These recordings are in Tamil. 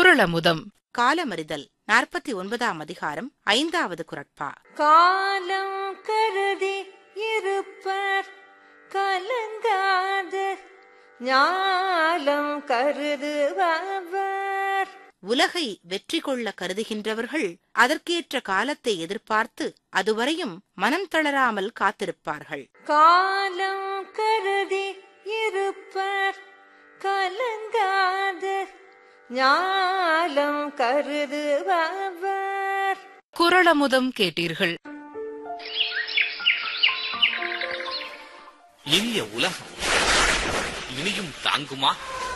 குரளமுதம் காலமறிதல் நாற்பத்தி ஒன்பதாம் அதிகாரம் ஐந்தாவது குரட்பா காலம் கருதி இருப்பார் கலங்காது ஞாலம் கருதுபவர் உலகை வெற்றி கொள்ள கருதுகின்றவர்கள் அதற்கேற்ற காலத்தை எதிர்பார்த்து அதுவரையும் மனம் தளராமல் காத்திருப்பார்கள் காலம் கருதி இருப்பார் கலங்காது ஞாலம் கருதுபவர் குரளமுதம் கேட்டீர்கள் இனிய உலகம் இனியும் தாங்குமா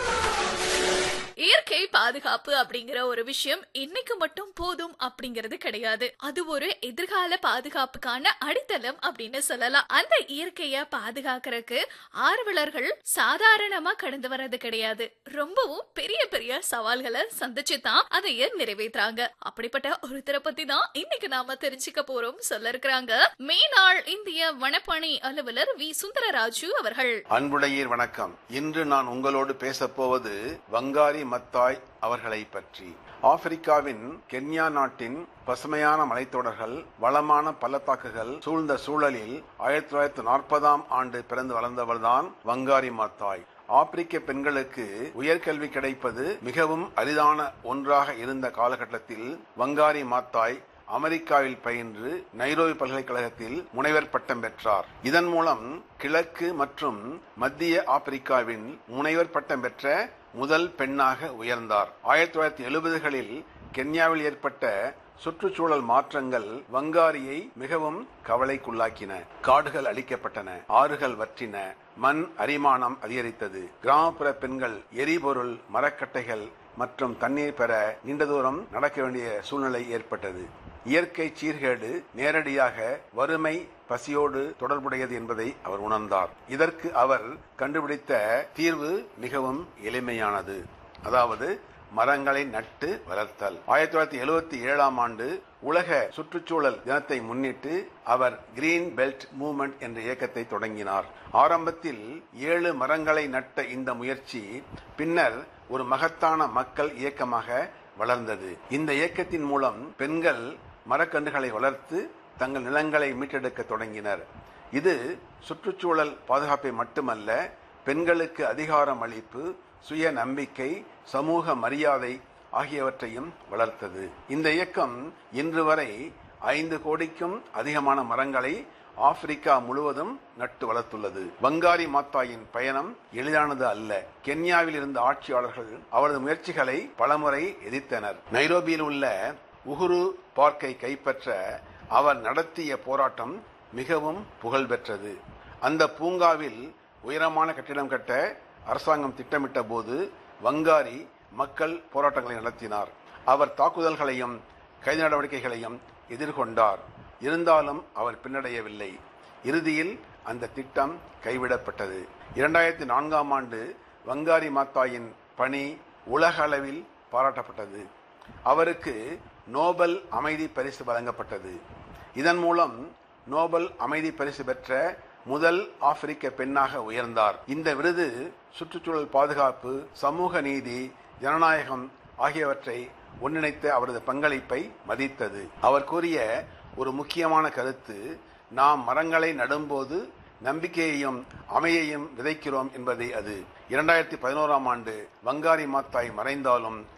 இயற்கை பாதுகாப்பு அப்படிங்கிற ஒரு விஷயம் இன்னைக்கு மட்டும் போதும் அப்படிங்கிறது கிடையாது அது ஒரு எதிர்கால பாதுகாப்புக்கான அடித்தளம் அப்படின்னு சொல்லலாம் அந்த இயற்கைய பாதுகாக்கறதுக்கு ஆர்வலர்கள் சாதாரணமா கடந்து வர்றது கிடையாது ரொம்பவும் பெரிய பெரிய சவால்களை சந்திச்சு தான் அதைய நிறைவேற்றுறாங்க அப்படிப்பட்ட ஒருத்தரை பத்தி தான் இன்னைக்கு நாம தெரிஞ்சுக்க போறோம் சொல்ல இருக்கிறாங்க மேனாள் இந்திய வனப்பணி அலுவலர் வி சுந்தரராஜு அவர்கள் அன்புடையீர் வணக்கம் இன்று நான் உங்களோடு பேசப் போவது வங்காரி மத்தாய் அவர்களை பற்றி ஆப்பிரிக்காவின் கென்யா நாட்டின் பசுமையான மலைத்தொடர்கள் வளமான பள்ளத்தாக்குகள் சூழ்ந்த சூழலில் ஆயிரத்தி தொள்ளாயிரத்தி நாற்பதாம் ஆண்டு பிறந்து வளர்ந்தவர்தான் வங்காரி மாத்தாய் ஆப்பிரிக்க பெண்களுக்கு உயர்கல்வி கிடைப்பது மிகவும் அரிதான ஒன்றாக இருந்த காலகட்டத்தில் வங்காரி மாத்தாய் அமெரிக்காவில் பயின்று நைரோபி பல்கலைக்கழகத்தில் முனைவர் பட்டம் பெற்றார் இதன் மூலம் கிழக்கு மற்றும் மத்திய ஆப்பிரிக்காவின் முனைவர் பட்டம் பெற்ற முதல் பெண்ணாக உயர்ந்தார் ஆயிரத்தி தொள்ளாயிரத்தி எழுபதுகளில் கென்யாவில் ஏற்பட்ட சுற்றுச்சூழல் மாற்றங்கள் வங்காரியை மிகவும் கவலைக்குள்ளாக்கின காடுகள் அழிக்கப்பட்டன ஆறுகள் வற்றின மண் அரிமானம் அதிகரித்தது கிராமப்புற பெண்கள் எரிபொருள் மரக்கட்டைகள் மற்றும் தண்ணீர் பெற நீண்ட தூரம் நடக்க வேண்டிய சூழ்நிலை ஏற்பட்டது இயற்கை சீர்கேடு நேரடியாக வறுமை பசியோடு தொடர்புடையது என்பதை அவர் உணர்ந்தார் இதற்கு அவர் கண்டுபிடித்த தீர்வு மிகவும் எளிமையானது அதாவது மரங்களை நட்டு வளர்த்தல் ஆயிரத்தி தொள்ளாயிரத்தி எழுபத்தி ஏழாம் ஆண்டு உலக சுற்றுச்சூழல் தினத்தை முன்னிட்டு அவர் கிரீன் பெல்ட் மூவ்மெண்ட் என்ற இயக்கத்தை தொடங்கினார் ஆரம்பத்தில் ஏழு மரங்களை நட்ட இந்த முயற்சி பின்னர் ஒரு மகத்தான மக்கள் இயக்கமாக வளர்ந்தது இந்த இயக்கத்தின் மூலம் பெண்கள் மரக்கன்றுகளை வளர்த்து தங்கள் நிலங்களை மீட்டெடுக்க தொடங்கினர் இது சுற்றுச்சூழல் பாதுகாப்பை மட்டுமல்ல பெண்களுக்கு அதிகாரம் அளிப்பு சுய நம்பிக்கை சமூக மரியாதை ஆகியவற்றையும் வளர்த்தது இந்த இயக்கம் இன்று வரை ஐந்து கோடிக்கும் அதிகமான மரங்களை ஆப்பிரிக்கா முழுவதும் நட்டு வளர்த்துள்ளது வங்காரி மாத்தாயின் பயணம் எளிதானது அல்ல கென்யாவில் இருந்த ஆட்சியாளர்கள் அவரது முயற்சிகளை பலமுறை எதிர்த்தனர் நைரோபியில் உள்ள உகுரு பார்க்கை கைப்பற்ற அவர் நடத்திய போராட்டம் மிகவும் புகழ்பெற்றது அந்த பூங்காவில் உயரமான கட்டிடம் கட்ட அரசாங்கம் திட்டமிட்ட போது வங்காரி மக்கள் போராட்டங்களை நடத்தினார் அவர் தாக்குதல்களையும் கைது நடவடிக்கைகளையும் எதிர்கொண்டார் இருந்தாலும் அவர் பின்னடையவில்லை இறுதியில் அந்த திட்டம் கைவிடப்பட்டது இரண்டாயிரத்தி நான்காம் ஆண்டு வங்காரி மாத்தாயின் பணி உலக அளவில் பாராட்டப்பட்டது அவருக்கு நோபல் அமைதி பரிசு வழங்கப்பட்டது இதன் மூலம் நோபல் அமைதி பரிசு பெற்ற முதல் ஆப்பிரிக்க பெண்ணாக உயர்ந்தார் இந்த விருது சுற்றுச்சூழல் பாதுகாப்பு சமூக நீதி ஜனநாயகம் ஆகியவற்றை ஒன்றிணைத்த அவரது பங்களிப்பை மதித்தது அவர் கூறிய ஒரு முக்கியமான கருத்து நாம் மரங்களை நடும்போது நம்பிக்கையையும் அமையையும் விதைக்கிறோம் என்பதே அது இரண்டாயிரத்தி பதினோராம் ஆண்டு வங்காரி மாத்தாய் மறைந்தாலும்